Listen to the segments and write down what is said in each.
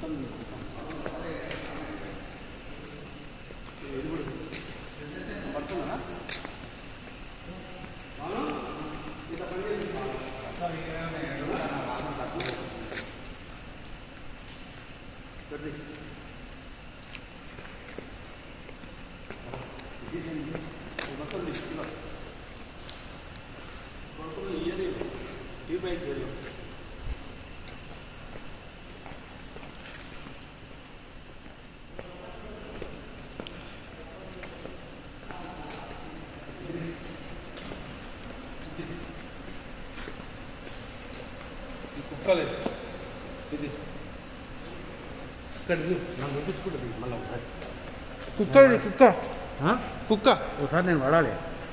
కుక్కలేదు ఇది ఇక్కడ ఇది నాకు చూపించుకుంటుంది మళ్ళీ ఒకసారి కుక్క ఇది కుక్క ఆ? కుక్క ఒకసారి నేను పడాలి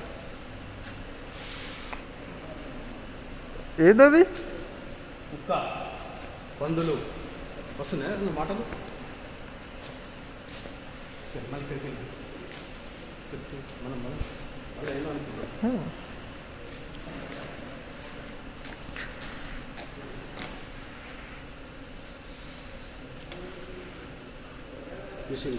ఏంటది కుక్క పందులు వస్తున్నాయి అన్న మాటలు సరే, మళ్ళీ ఇక్కడికి వెళ్ళు. ఇక్కడికి మనం మనం మళ్ళీ ఏమో అనుకుంటాం తీసేయండి.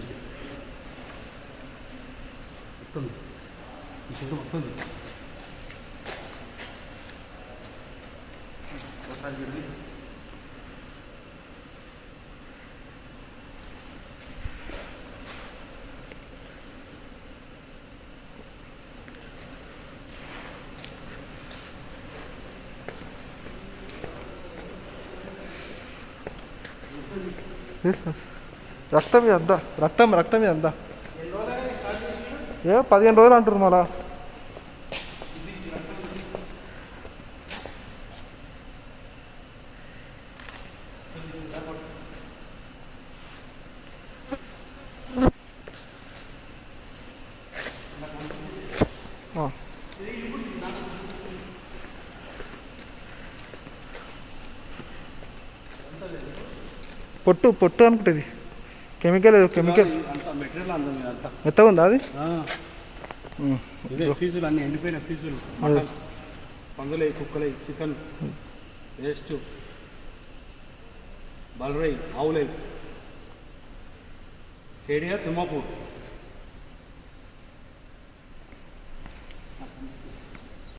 వస్తుంది ఈ చెట్టు వస్తుంది ఒకసారి వెళ్ళి రక్తం మీద అంతా రక్తం రక్తం మీద అంతా ఏ పదిహేను రోజులు అంటారు మళ్ళా ఆ. పొట్టు పొట్టు అనుకుంటుంది కెమికల్ ఏదో కెమికల్ అంత మెటీరియల్ అందం అంతా మెత్తగా ఉందా అది ఉమ్. ఇదే ఫీజులు అన్ని ఎండిపోయిన ఫీజులు మటన్ పందులై కుక్కలై చికెన్ వేస్ట్ బలరై ఆవులై కేడియా తిమ్మాపూర్